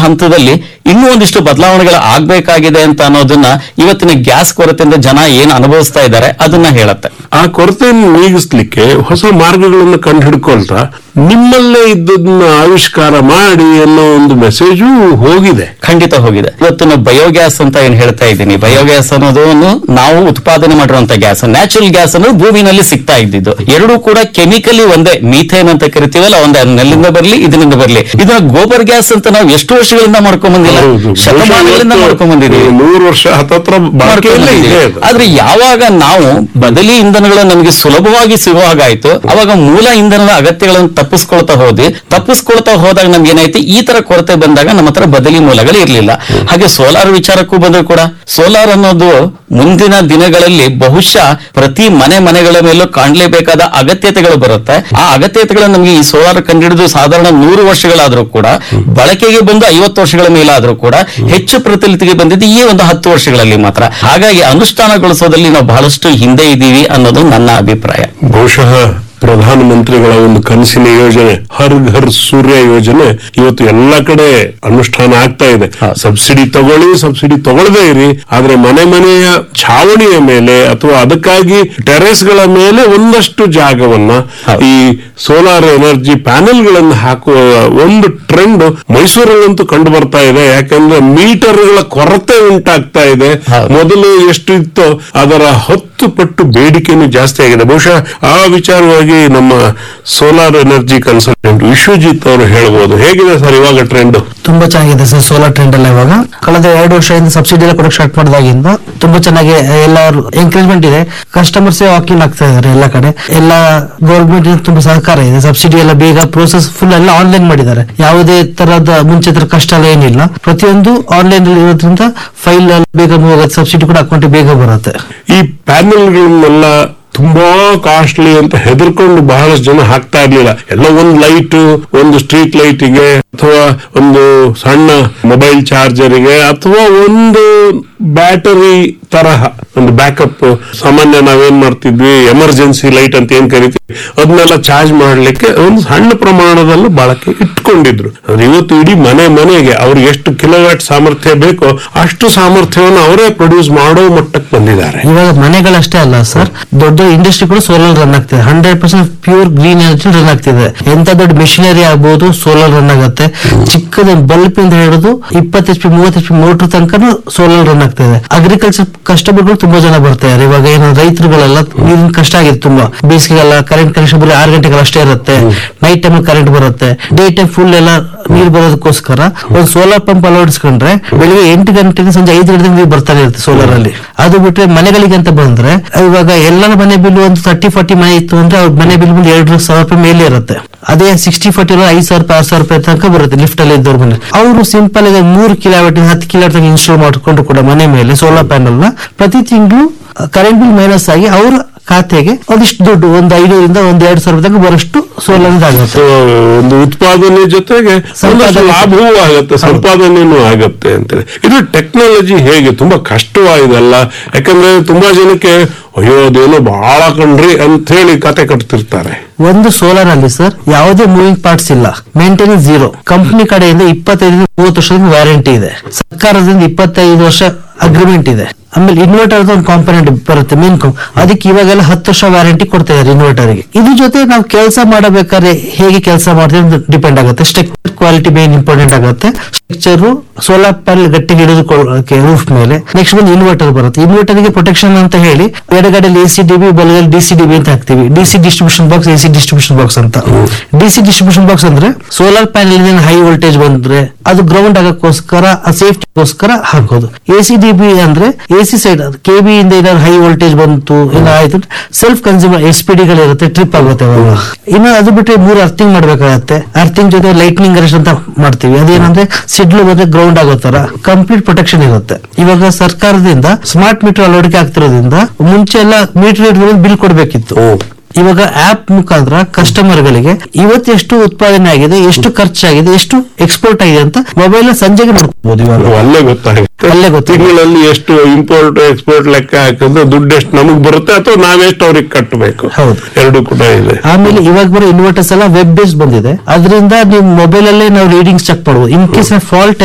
ಹಂತದಲ್ಲಿ ಇನ್ನೂ ಒಂದಿಷ್ಟು ಬದಲಾವಣೆಗಳು ಆಗ್ಬೇಕಾಗಿದೆ ಅಂತ ಅನ್ನೋದನ್ನ ಇವತ್ತಿನ ಗ್ಯಾಸ್ ಕೊರತೆಯಿಂದ ಜನ ಏನ್ ಅನುಭವಿಸ್ತಾ ಇದ್ದಾರೆ ಅದನ್ನ ಹೇಳತ್ತೆ ಆ ಕೊರತೆಯನ್ನು ನೀಗಿಸ್ಲಿಕ್ಕೆ ಹೊಸ ಮಾರ್ಗಗಳನ್ನು ಕಂಡು ಹಿಡ್ಕೊಳ್ತಾ ನಿಮ್ಮಲ್ಲೇ ಇದ್ದದನ್ನ ಆವಿಷ್ಕಾರ ಮಾಡಿ ಅನ್ನೋ ಒಂದು ಮೆಸೇಜು ಹೋಗಿದೆ ಖಂಡಿತ ಹೋಗಿದೆ ಇವತ್ತು ನಾವು ಬಯೋಗ್ಯಾಸ್ ಅಂತ ಏನ್ ಹೇಳ್ತಾ ಇದ್ದೀನಿ ಬಯೋಗ್ಯಾಸ್ ಅನ್ನೋದನ್ನು ನಾವು ಉತ್ಪಾದನೆ ಮಾಡಿರುವಂತ ಗ್ಯಾಸ್ ನ್ಯಾಚುರಲ್ ಗ್ಯಾಸ್ ಅನ್ನೋದು ಭೂಮಿನಲ್ಲಿ ಸಿಗ್ತಾ ಇದ್ದಿದ್ದು ಎರಡೂ ಕೂಡ ಕೆಮಿಕಲಿ ಒಂದೇ ಮೀಥೇನ್ ಅಂತ ಕರಿತೀವಲ್ಲ ಒಂದೇ ನೆಲ್ಲಿಂದ ಬರ್ಲಿ ಇದರಿಂದ ಬರ್ಲಿ ಇದನ್ನ ಗೋಬರ್ ಗ್ಯಾಸ್ ಅಂತ ನಾವು ಎಷ್ಟು ವರ್ಷಗಳಿಂದ ಮಾಡ್ಕೊಂಡ್ ಬಂದಿಲ್ಲ ಹೌದು. ಶತಮಾನಗಳಿಂದ ಬಹುಶಃ ಮಾಡ್ಕೊಂಡ್ ಬಂದಿದ್ದೀವಿ ನೂರು ವರ್ಷ ಹತ್ತತ್ರ ಬಾಕಿಯಲ್ಲೇ ಇದೆ ಅದು. ಆದ್ರೆ ಯಾವಾಗ ನಾವು ಬದಲಿ ಇಂಧನಗಳು ನಮಗೆ ಸುಲಭವಾಗಿ ಸಿಗುವ ಹಾಗಾಯ್ತು ಅವಾಗ ಮೂಲ ಇಂಧನದ ಅಗತ್ಯಗಳನ್ನು ತಪ್ಪಿಸ್ಕೊಳ್ತಾ ಹೋದ್ವಿ ತಪ್ಪಿಸ್ಕೊಳ್ತಾ ಹೋದಾಗ ನಮ್ಗೆ ಏನಾಯ್ತು ಈ ತರ ಕೊರತೆ ಬಂದಾಗ ನಮ್ಮ ಹತ್ರ ಬದಲಿ ಮೂಲಗಳು ಇರಲಿಲ್ಲ ಹಾಗೆ ಸೋಲಾರ್ ವಿಚಾರಕ್ಕೂ ಬಂದ್ರು ಕೂಡ ಸೋಲಾರ್ ಅನ್ನೋದು ಮುಂದಿನ ದಿನಗಳಲ್ಲಿ ಬಹುಶಃ ಪ್ರತಿ ಮನೆ ಮನೆಗಳ ಮೇಲೂ ಕಾಣಲೇಬೇಕಾದ ಅಗತ್ಯತೆಗಳು ಬರುತ್ತೆ ಆ ಅಗತ್ಯತೆಗಳು ನಮಗೆ ಈ ಸೋಲಾರ್ ಕಂಡುಹಿಡಿದು ಸಾಧಾರಣ ನೂರು ವರ್ಷಗಳಾದ್ರೂ ಕೂಡ ಬಳಕೆಗೆ ಬಂದು ಐವತ್ತು ವರ್ಷಗಳ ಮೇಲಾದ್ರೂ ಕೂಡ ಹೆಚ್ಚು ಪ್ರಚಲಿತಿಗೆ ಬಂದಿದ್ದು ಈ ಒಂದು ಹತ್ತು ವರ್ಷಗಳಲ್ಲಿ ಮಾತ್ರ ಹಾಗಾಗಿ ಅನುಷ್ಠಾನಗೊಳಿಸೋದ್ರಲ್ಲಿ ನಾವು ಬಹಳಷ್ಟು ಹಿಂದೆ ಇದ್ದೀವಿ ಅನ್ನೋದು ನನ್ನ ಅಭಿಪ್ರಾಯ ಬಹುಶಃ ಪ್ರಧಾನಮಂತ್ರಿಗಳ ಒಂದು ಕನಸಿನ ಯೋಜನೆ ಹರ್ ಘರ್ ಸೂರ್ಯ ಯೋಜನೆ ಇವತ್ತು ಎಲ್ಲ ಕಡೆ ಅನುಷ್ಠಾನ ಆಗ್ತಾ ಇದೆ ಹೌದು. ಸಬ್ಸಿಡಿ ತಗೊಳ್ಳಿ ಸಬ್ಸಿಡಿ ತಗೊಳ್ಳದೇ ಇರಿ ಆದ್ರೆ ಮನೆ ಮನೆಯ ಛಾವಣಿಯ ಮೇಲೆ ಅಥವಾ ಅದಕ್ಕಾಗಿ ಟೆರೆಸ್ ಗಳ ಮೇಲೆ ಒಂದಷ್ಟು ಜಾಗವನ್ನ ಹೌದು. ಈ ಸೋಲಾರ್ ಎನರ್ಜಿ ಪ್ಯಾನೆಲ್ ಗಳನ್ನು ಹಾಕುವ ಒಂದು ಟ್ರೆಂಡ್ ಮೈಸೂರಲ್ಲಂತೂ ಕಂಡು ಬರ್ತಾ ಇದೆ ಯಾಕಂದ್ರೆ ಮೀಟರ್ಗಳ ಕೊರತೆ ಉಂಟಾಗ್ತಾ ಇದೆ ಹೌದು. ಮೊದಲು ಎಷ್ಟು ಇತ್ತೋ ಅದರ ಹತ್ತು ಪಟ್ಟು ಬೇಡಿಕೆನೂ ಜಾಸ್ತಿ ಆಗಿದೆ ಬಹುಶಃ ಆ ವಿಚಾರವಾಗಿ ನಮ್ಮ ಸೋಲಾರ್ ಎನರ್ಜಿ ಕನ್ಸಲ್ಟೆಂಟ್ ವಿಶ್ವಜಿತ್ ಅವರು ಹೇಳ್ಬೋದು ಹೇಗಿದೆ ಸರ್ ಇವಾಗ ಟ್ರೆಂಡ್ ತುಂಬಾ ಚೆನ್ನಾಗಿದೆ ಸರ್ ಸೋಲಾರ್ ಟ್ರೆಂಡ್ ಎಲ್ಲ ಇವಾಗ ಕಳೆದ ಎರಡು ವರ್ಷದಿಂದ ಸಬ್ಸಿಡಿ ಎಲ್ಲ ಕೊಡಕ್ ಸ್ಟಾರ್ಟ್ ಮಾಡಿದಾಗಿಂದ ತುಂಬಾ ಚೆನ್ನಾಗಿ ಎಲ್ಲರೂ ಎಂಕರೇಜ್ಮೆಂಟ್ ಇದೆ ಕಸ್ಟಮರ್ಸ್ ವಾಕಿಂಗ್ ಆಗ್ತಾ ಇದಾರೆ ಎಲ್ಲ ಕಡೆ ಎಲ್ಲ ಗೌರ್ಮೆಂಟ್ ತುಂಬಾ ಸಹಕಾರ ಇದೆ ಸಬ್ಸಿಡಿ ಎಲ್ಲ ಬೇಗ ಪ್ರೋಸೆಸ್ ಫುಲ್ ಎಲ್ಲ ಆನ್ಲೈನ್ ಮಾಡಿದ್ದಾರೆ ಯಾವುದೇ ತರಹದ ಮುಂಚೆ ತರ ಕಷ್ಟ ಎಲ್ಲ ಏನಿಲ್ಲ ಪ್ರತಿಯೊಂದು ಆನ್ಲೈನ್ ಇರೋದ್ರಿಂದ ಫೈಲ್ ಬೇಗ ಮೂವ್ ಆಗುತ್ತೆ ಸಬ್ಸಿಡಿ ಕೂಡ ಅಕೌಂಟ್ ಬೇಗ ಬರುತ್ತೆ ಈ ಪ್ಯಾನೆಲ್ಗಳನ್ನೆಲ್ಲ ತುಂಬಾ ಕಾಸ್ಟ್ಲಿ ಅಂತ ಹೆದರ್ಕೊಂಡು ಬಹಳಷ್ಟು ಜನ ಹಾಕ್ತಾ ಇರ್ಲಿಲ್ಲ ಎಲ್ಲ ಒಂದು ಲೈಟ್ ಒಂದು ಸ್ಟ್ರೀಟ್ ಲೈಟಿಗೆ ಅಥವಾ ಒಂದು ಸಣ್ಣ ಮೊಬೈಲ್ ಚಾರ್ಜರಿಗೆ ಅಥವಾ ಒಂದು ಬ್ಯಾಟರಿ ತರಹ ಒಂದು ಬ್ಯಾಕಪ್ ಸಾಮಾನ್ಯ ನಾವೇನ್ ಮಾಡ್ತಿದ್ವಿ ಎಮರ್ಜೆನ್ಸಿ ಲೈಟ್ ಅಂತ ಏನ್ ಕರಿತೀವಿ ಅದನ್ನೆಲ್ಲ ಚಾರ್ಜ್ ಮಾಡ್ಲಿಕ್ಕೆ ಒಂದು ಸಣ್ಣ ಪ್ರಮಾಣದಲ್ಲಿ ಬಳಕೆ ಇಟ್ಕೊಂಡಿದ್ರು ಅಂದ್ರೆ ಇವತ್ತು ಇಡೀ ಮನೆ ಮನೆಗೆ ಅವ್ರಿಗೆ ಎಷ್ಟು ಕಿಲೋವ್ಯಾಟ್ ಸಾಮರ್ಥ್ಯ ಬೇಕೋ ಅಷ್ಟು ಸಾಮರ್ಥ್ಯವನ್ನು ಅವರೇ ಪ್ರೊಡ್ಯೂಸ್ ಮಾಡೋ ಮಟ್ಟಕ್ಕೆ ಬಂದಿದ್ದಾರೆ ಇವಾಗ ಮನೆಗಳಷ್ಟೇ ಅಲ್ಲ ಸರ್ ದೊಡ್ಡ ಇಂಡಸ್ಟ್ರಿ ಕೂಡ ಸೋಲಾರ್ ರನ್ ಆಗ್ತಿದೆ hundred percent pure green energy run ಆಗ್ತಿದೆ ಎಂತ ದೊಡ್ಡ ಮೆಷಿನರಿ ಆಗ್ಬೋದು ಸೋಲಾರ್ ರನ್ ಆಗುತ್ತೆ ಚಿಕ್ಕದ ಬಲ್ಬ್ ಇಂದ ಹಿಡಿದು ಇಪ್ಪತ್ತು ಎಚ್ ಪಿ ಮೂವತ್ತು ಎಚ್ ಪಿ ಮೋಟರ್ ತನಕನೂ ಸೋಲಾರ್ ರನ್ ಆಗ್ತಿದೆ ಅಗ್ರಿಕಲ್ಚರ್ ಕಸ್ಟಮರ್ಗಳು ತುಂಬಾ ಜನ ಬರ್ತಾ ಇದ್ದಾರೆ ಇವಾಗ ಏನು ರೈತರುಗಳೆಲ್ಲ ನೀರಿನ ಕಷ್ಟ ಆಗಿದೆ ತುಂಬಾ ಬೇಸಿಗೆಲ್ಲ ಕರೆಂಟ್ ಕನೆಕ್ಷನ್ ಬರೀ ಆರು ಗಂಟೆಗಳು ಅಷ್ಟೇ ಇರುತ್ತೆ ನೈಟ್ ಟೈಮ್ ಕರೆಂಟ್ ಬರುತ್ತೆ ಡೇ ಟೈಮ್ ಫುಲ್ ಎಲ್ಲ ನೀರು ಬರೋದಕ್ಕೋಸ್ಕರ ಒಂದು ಸೋಲಾರ್ ಪಂಪ್ ಅಳವಡಿಸ್ಕೊಂಡ್ರೆ ಬೆಳಿಗ್ಗೆ ಎಂಟು ಗಂಟೆಗೆ ಸಂಜೆ ಐದು ಗಂಟೆಗೆ ನೀರು ಬರ್ತಾನೆ ಇರುತ್ತೆ ಸೋಲಾರ್ ಅಲ್ಲಿ ಅದು ಬಿಟ್ರೆ ಮನೆಗಳಿಗೆ ಅಂತ ಬಂದ್ರೆ ಇವಾಗ ಎಲ್ಲರ ಮನೆ ಬಿಲ್ ಒಂದು ತರ್ಟಿ ಫಾರ್ಟಿ ಮನೆ ಇತ್ತು ಅಂದ್ರೆ ಅವ್ರ ಮನೆ ಬಿಲ್ ಬಿಲ್ ಎರಡು ಸಾವಿರ ರೂಪಾಯಿ ಮೇಲೆ ಇರುತ್ತೆ ಅದೇ ಸಿಕ್ಸ್ಟಿ ಫಾರ್ಟಿ ಐದು ಸಾವಿರ ರೂಪಾಯಿ ಆರು ಸಾವಿರ ರೂಪಾಯಿ ತನಕ ಬರುತ್ತೆ ಲಿಫ್ಟ್ ಅಲ್ಲಿ ಇದ್ದವ್ರ ಮನೆ ಅವರು ಸಿಂಪಲ್ ಆಗಿ ಮೂರು ಕಿಲೋಮೀಟರ್ ಹತ್ತು ಕಿಲೋಮೀಟರ್ ಇನ್ಸ್ಟಾಲ್ ಮಾಡಿಕೊಂಡು ಕೂಡ ಮನೆ ಮೇಲೆ ಸೋಲಾರ್ ಪ್ಯಾನಲ್ ನ ಪ್ರತಿ ತಿಂಗಳು ಕರೆಂಟ್ ಬಿಲ್ ಮೈನಸ್ ಆಗಿ ಅವ್ರ ಖಾತೆಗೆ ಒಂದಿಷ್ಟು ದುಡ್ಡು ಒಂದು ಐನೂರಿಂದ ಒಂದ್ ಎರಡು ಸಾವಿರ ತನಕ ಬರೋಷ್ಟು ಸೋಲಾರ್ ಆಗುತ್ತೆ ಸೊ ಒಂದು ಉತ್ಪಾದನೆ ಜೊತೆಗೆ ಒಂದಷ್ಟು ಸಂಪಾದನೆ- ಲಾಭವೂ ಆಗುತ್ತೆ ಸಂಪಾದನೆನೂ ಆಗುತ್ತೆ ಅಂತೇಳಿ ಇದು ಟೆಕ್ನಾಲಜಿ ಹೇಗೆ ತುಂಬಾ ಕಷ್ಟವಾದಲ್ಲ ಯಾಕಂದ್ರೆ ತುಂಬಾ ಜನಕ್ಕೆ ಅಯ್ಯೋ ಅದೇನೋ ಬಹಳ ಕಣ್ರಿ ಅಂತ ಹೇಳಿ ಕತೆ ಕಟ್ತಿರ್ತಾರೆ ಒಂದು ಸೋಲಾರ್ ಅಲ್ಲಿ ಸರ್ ಯಾವುದೇ ಮೂವಿಂಗ್ ಪಾರ್ಟ್ಸ್ ಇಲ್ಲ ಮೇಂಟೆನೆನ್ಸ್ ಜೀರೋ ಕಂಪನಿ ಕಡೆಯಿಂದ ಇಪ್ಪತ್ತೈದರಿಂದ ಮೂವತ್ತು ವರ್ಷದ ವ್ಯಾರಂಟಿ ಇದೆ ಸರ್ಕಾರದಿಂದ ಇಪ್ಪತ್ತೈದು ವರ್ಷ ಅಗ್ರಿಮೆಂಟ್ ಇದೆ ಆಮೇಲೆ ಇನ್ವರ್ಟರ್ ಒಂದು ಕಾಂಪೊನೆಂಟ್ ಬರುತ್ತೆ ಮೇನ್ ಅದಕ್ಕೆ ಇವಾಗೆಲ್ಲ ಹತ್ತು ವರ್ಷ ವ್ಯಾರಂಟಿ ಕೊಡ್ತಾ ಇದ್ದಾರೆ ಇನ್ವರ್ಟರ್ ಗೆ ಇದ್ರ ಜೊತೆ ನಾವು ಕೆಲಸ ಮಾಡಬೇಕಾದ್ರೆ ಹೇಗೆ ಕೆಲಸ ಮಾಡ್ತೀವಿ ಅಂತ ಡಿಪೆಂಡ್ ಆಗುತ್ತೆ ಸ್ಟ್ರಕ್ಚರ್ ಕ್ವಾಲಿಟಿ ಮೇನ್ ಇಂಪಾರ್ಟೆಂಟ್ ಆಗುತ್ತೆ ಸ್ಟ್ರಕ್ಚರ್ ಸೋಲಾರ್ ಪ್ಯಾನಲ್ ಗಟ್ಟಿಗೆ ಹಿಡಿದುಕೊಳ್ಳೋಕೆ ರೂಫ್ ಮೇಲೆ ನೆಕ್ಸ್ಟ್ ಬಂದು ಇನ್ವರ್ಟರ್ ಬರುತ್ತೆ ಇನ್ವರ್ಟರ್ ಗೆ ಪ್ರೊಟೆಕ್ಷನ್ ಅಂತ ಹೇಳಿ ಎಡಗಡೆಯಲ್ಲಿ ಎ ಸಿ ಡಿ ಬಿ ಬಲಗಡೆ ಡಿ ಸಿ ಡಿ ಬಿ ಅಂತ ಹಾಕ್ತಿವಿ D C distribution box A C distribution box ಅಂತ ಡಿ ಸಿ ಡಿಸ್ಟ್ರಿಬ್ಯೂಷನ್ ಬಾಕ್ಸ್ ಅಂದ್ರೆ ಸೋಲಾರ್ ಪ್ಯಾನಲ್ ಹೈ ವೋಲ್ಟೇಜ್ ಬಂದ್ರೆ ಅದು ಗ್ರೌಂಡ್ ಆಗಕ್ಕೋಸ್ಕರ ಸೇಫ್ಟಿಗೋಸ್ಕರ ಹಾಕೋದು ಎ ಸಿ ಡಿ ಬಿ ಅಂದ್ರೆ A C side K B ಇಂದ ಏನಾದ್ರು ಹೈ ವೋಲ್ಟೇಜ್ ಬಂತು ಏನಾಯ್ತು ಸೆಲ್ಫ್ ಕನ್ಸ್ಯೂಮರ್ ಎಸ್ ಪಿ ಡಿಗಳಿರುತ್ತೆ ಟ್ರಿಪ್ ಆಗುತ್ತೆ ಅವಾಗ ಇನ್ನು ಅದು ಬಿಟ್ಟರೆ ಮೂರು ಅರ್ಥಿಂಗ್ ಮಾಡ್ಬೇಕಾಗತ್ತೆ ಅರ್ಥಿಂಗ್ ಜೊತೆ ಲೈಟ್ನಿಂಗ್ ಅರೆಸ್ಟ್ ಅಂತ ಮಾಡ್ತೀವಿ ಅದೇನಂದ್ರೆ ಸಿಡ್ಲು ಬಂದ್ರೆ ಗ್ರೌಂಡ್ ಆಗೋ ತರ ಕಂಪ್ಲೀಟ್ ಪ್ರೊಟೆಕ್ಷನ್ ಇರುತ್ತೆ ಇವಾಗ ಸರ್ಕಾರದಿಂದ ಸ್ಮಾರ್ಟ್ ಮೀಟರ್ ಅಳವಡಿಕೆ ಆಗ್ತಿರೋದ್ರಿಂದ ಮುಂಚೆ ಎಲ್ಲ ಮೀಟರ್ ಬಿಲ್ ಕೊಡ್ಬೇಕಿತ್ತು ಇವಾಗ ಆಪ್ ಮುಖಾಂತರ ಕಸ್ಟಮರ್ ಗಳಿಗೆ ಇವತ್ತು ಎಷ್ಟು ಉತ್ಪಾದನೆ ಆಗಿದೆ ಎಷ್ಟು ಖರ್ಚಾಗಿದೆ ಎಷ್ಟು ಎಕ್ಸ್ಪೋರ್ಟ್ ಆಗಿದೆ ಅಂತ ಮೊಬೈಲ್ ಸಂಜೆಗೆ ನೋಡ್ಕೋಬಹುದು ಇವಾಗ ಅಲ್ಲೇ ಗೊತ್ತಾಗುತ್ತೆ ಅಲ್ಲೇ ಗೊತ್ತಾಗುತ್ತೆ. ತಿಂಗಳಲ್ಲಿ ಎಷ್ಟು ಇಂಪೋರ್ಟ್ ಎಕ್ಸ್ಪೋರ್ಟ್ ಲೆಕ್ಕ ಹಾಕಿದ್ರೆ ದುಡ್ಡು ಎಷ್ಟು ನಮಗ್ ಬರುತ್ತೆ ಅಥವಾ ನಾವೆಷ್ಟು ಅವ್ರಿಗೆ ಕಟ್ಟಬೇಕು ಹೌದು. ಎರಡು ಕೂಡ ಇದೆ ಆಮೇಲೆ ಇವಾಗ ಬರೋ ಇನ್ವರ್ಟರ್ಸ್ ಎಲ್ಲ ವೆಬ್ ಬೇಸ್ಡ್ ಬಂದಿದೆ ಅದರಿಂದ ನೀವು ಮೊಬೈಲ್ ಅಲ್ಲೇ ನಾವು ರೀಡಿಂಗ್ಸ್ ಚೆಕ್ ಮಾಡಬಹುದು ಇನ್ ಕೇಸ್ ಫಾಲ್ಟ್